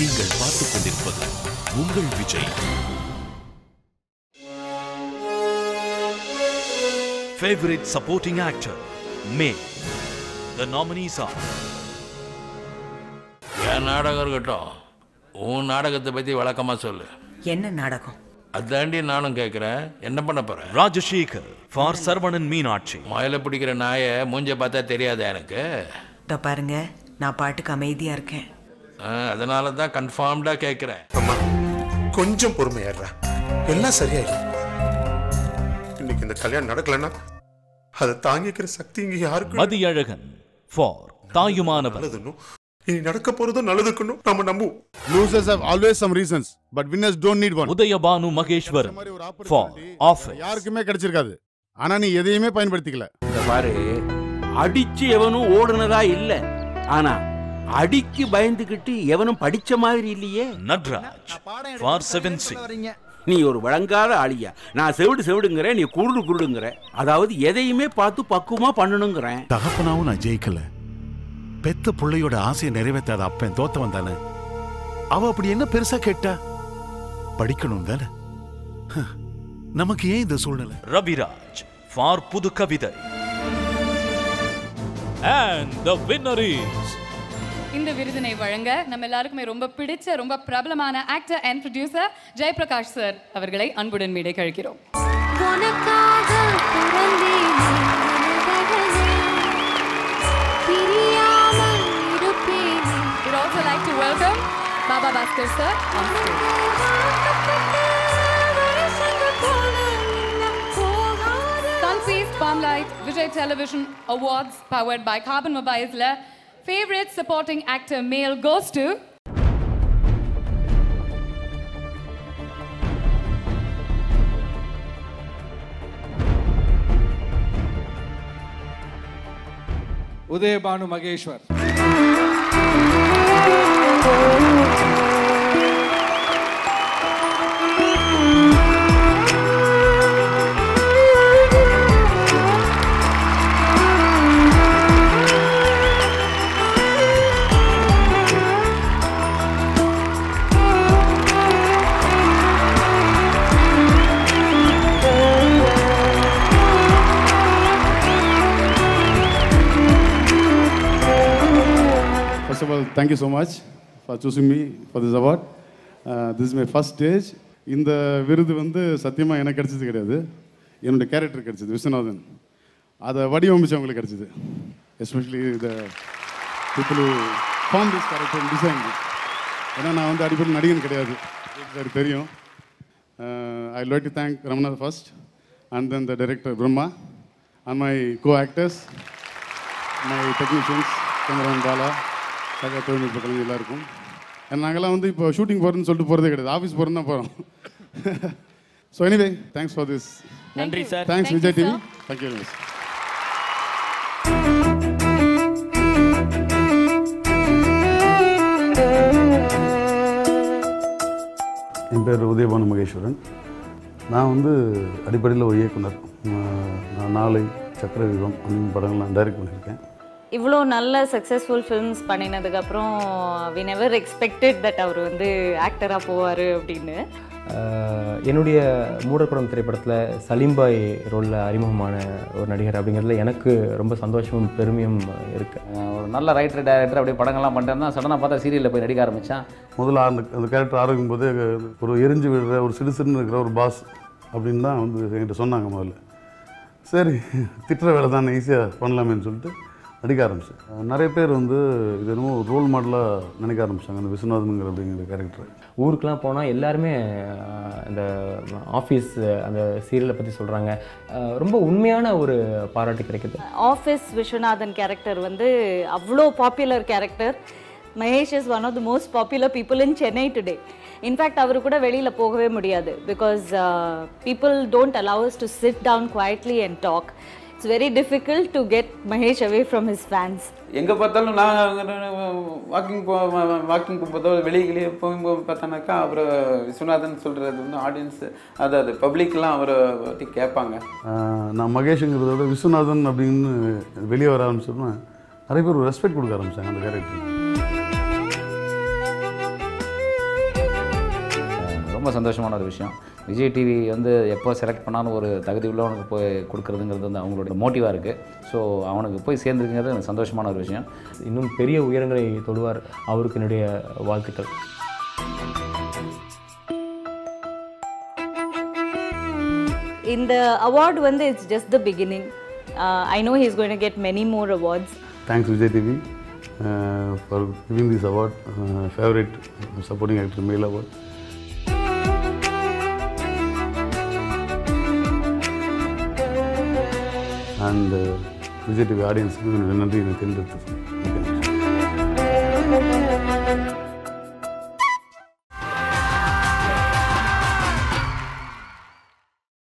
நீங்கள் பார்த்துக் கொண்டிருப்பது உங்கள் Vijay Favorite supporting actor, May. The nominees are என் நாடகம் இருக்கட்டும் உன் நாடகத்தை பற்றி விளக்கமாக சொல்லு என்ன நாடகம் அதாண்டி நானும் கேட்குறேன் என்ன பண்ண போகிறேன் Rajashekhar for Sarvanan Meenakshi. மயில பிடிக்கிற நாயை மூஞ்ச பார்த்தா தெரியாதா எனக்கு இதோ பாருங்க நான் பாட்டுக்கு அமைதியா இருக்கேன் ஆ, அதனால தான் கன்ஃபார்ம்டாக கேட்குறேன் அம்மா கொஞ்சம் பொறுமையாடுறா எல்லாம் சரியாயிடும் இன்னைக்கு இந்த கல்யாணம் நடக்கலன்னா அதை தாங்கிக்கிற சக்தி இங்க யாருக்கு மதியழகன் for தாயுமானவன் நல்லதுன்னும் இனி நடக்க போறதும் நல்லதுக்குன்னும் நம்ம நம்புவோம் Losers have always some reasons, but winners don't need one. Udayabhanu Maheswaran இந்த மாதிரி ஒரு for opportunity office. யாருக்குமே கிடைச்சிருக்காது ஆனா நீ எதையுமே பயன்படுத்திக்கல இந்த பாரு அடிச்சு எவனும் ஓடுனதா இல்ல ஆனா அடிக்கு பயந்துகிட்டு எவனும் படிச்ச மாதிரி இல்லையே நட்ராஜ் for seven C. நீ ஒரு வழங்காத ஆளியா நான் செவிடு செவிடுங்கிறேன் நீ குருடு குருடுங்கிற அதாவது எதையுமே பார்த்து பக்குவமா பண்ணணுங்கிறேன் தகப்பனாவும் நான் ஜெயிக்கல பெத்த புள்ளையோட ஆசையை நிறைவேற்றாத அப்பன் தோத்தவன் தானே அவ அப்படி என்ன பெருசா கேட்டா படிக்கணும் தானே ஹ, நமக்கு ஏன் இந்த சூழ்நிலை ரவிராஜ் for புது கவிதை and the winner is இந்த விருதினை வழங்க நம்ம எல்லாருக்குமே ரொம்ப பிடிச்ச ரொம்ப பிரபலமான actor and producer Jayaprakash sir அவர்களை அன்புடன் மீடை கழிக்கிறோம் உனக்காக பிறந்தேனே மனதகமே. பிரியாமல் இருப்பேனே. We'd also like to welcome Baba Bhaskar sir on stage. வருஷங்கள் போல இன்னும் போகாத Sunfeast Palmlight Vijay Television Awards powered by Carbon Mobiles la favorite supporting actor male goes to Udayabhanu Maheswar First of all, thank you so much for choosing me for this award. Uh, this is my first stage. இந்த விருது வந்து சத்தியமாக எனக்கு கிடைச்சது கிடையாது என்னோட character கிடைச்சது விஸ்வநாதன் அதை வடிவமைச்சவங்களுக்கு கிடைச்சது especially the people from this character design ஏன்னா நான் வந்து அடிப்படை நடிகன் கிடையாது எனக்கு தெரியும் I like to thank Ramanath first and then the director Brahma and my co actors my technicians cameraman Bala சக தொழில்நுட்ப கலைஞர் எல்லாருக்கும் ஏன்னா நாங்கள்லாம் வந்து இப்போ ஷூட்டிங் போகிறேன்னு சொல்லிட்டு போகிறதே கிடையாது ஆஃபீஸ் போகிறேன்னு தான் போகிறோம் so anyway thanks for this நன்றி sir thanks Vijay TV thank you very much என் பேர் உதயபானு மகேஸ்வரன் நான் வந்து அடிப்படையில் ஒரு இயக்குனர் நான் நான் நாளை சக்கரவியூகம் அந்த படங்கள் நான் டைரக்ட் பண்ணியிருக்கேன் இவ்வளோ நல்ல சக்ஸஸ்ஃபுல் ஃபிலிம்ஸ் பண்ணினதுக்கப்புறம் வி நெவர் எக்ஸ்பெக்டட் தட் அவர் வந்து ஆக்டராக போவார் அப்படின்னு ஆஹ் என்னுடைய மூடக்குடம் திரைப்படத்தில் சலீம்பாய் ரோலில் அறிமுகமான ஒரு நடிகர் அப்படிங்கிறதுல எனக்கு ரொம்ப சந்தோஷமும் பெருமையும் இருக்குது ஒரு நல்ல ரைட்டர் டைரக்டர் அப்படியே படங்கள்லாம் பண்ணுறேன் தான் சடனாக பார்த்தா சீரியலில் போய் நடிக்க ஆரம்பித்தான் முதல்ல அந்த அந்த கேரக்டர் ஆரம்பிக்கும் போது ஒரு எரிஞ்சு விடுற ஒரு சிடுசிடுன்னு இருக்கிற ஒரு பாஸ் அப்படின்னு தான் வந்து என்கிட்ட சொன்னாங்க முதல்ல சரி திட்டுற வேலை தானே ஈஸியாக பண்ணலாமேன்னு சொல்லிட்டு நடிக்க ஆரம்பிச்சேன் நிறைய பேர் வந்து இது என்னமோ ரோல் மாடலாக நினைக்க ஆரம்பிச்சாங்க அந்த விஸ்வநாதனுங்கிற அப்படிங்கிற கேரக்டர் ஊருக்கெலாம் போனால் எல்லாருமே ஆஹ் இந்த ஆஃபீஸ் அந்த சீரியலை பற்றி சொல்கிறாங்க ரொம்ப உண்மையான ஒரு பாராட்டு கிடைக்குது ஆஃபீஸ் விஸ்வநாதன் கேரக்டர் வந்து அவ்வளோ popular character Mahesh is one of the most popular people in Chennai today in fact அவர் கூட வெளியில் போகவே முடியாது because people don't allow to sit down quietly and talk it's very difficult to get Mahesh away from his fans எங்கே பார்த்தாலும் நான் walking போ walking போகும்போதோ வெளியே வெளியே போகும்போது பார்த்தோன்னாக்கா அப்புறம் விஸ்வநாதன் சொல்கிறது வந்து ஆடியன்ஸ் அதாவது பப்ளிக்லாம் அவரை பற்றி கேட்பாங்க ஆஹ் நான் மகேஷுங்கிறத விட விஸ்வநாதன் அப்படின்னு வெளியே வர ஆரம்பிச்சோன்னா நிறைய பேர் ரெஸ்பெக்ட் கொடுக்க ஆரம்பிச்சாங்க அந்த கேரக்டர் ரொம்ப சந்தோஷமான ஒரு விஷயம் விஜய் டிவி வந்து எப்போ செலக்ட் பண்ணாலும் ஒரு தகுதி உள்ளவனுக்கு போய் கொடுக்குறதுங்கிறது வந்து அவங்களோட மோட்டிவாக இருக்குது ஸோ அவனுக்கு போய் சேர்ந்துருக்கிறது எனக்கு சந்தோஷமான ஒரு விஷயம் இன்னும் பெரிய உயரங்களை தொடுவார் அவருக்கு என்னுடைய வாழ்த்துக்கள் இந்த அவார்ட் வந்து it's just the beginning I know he's going get many more awards thanks Vijay TV for giving this award favourite supporting actor male award and Vijay TV ஆடியன்ஸுக்கு நன்றி எனக்கு தெரிஞ்செடுத்து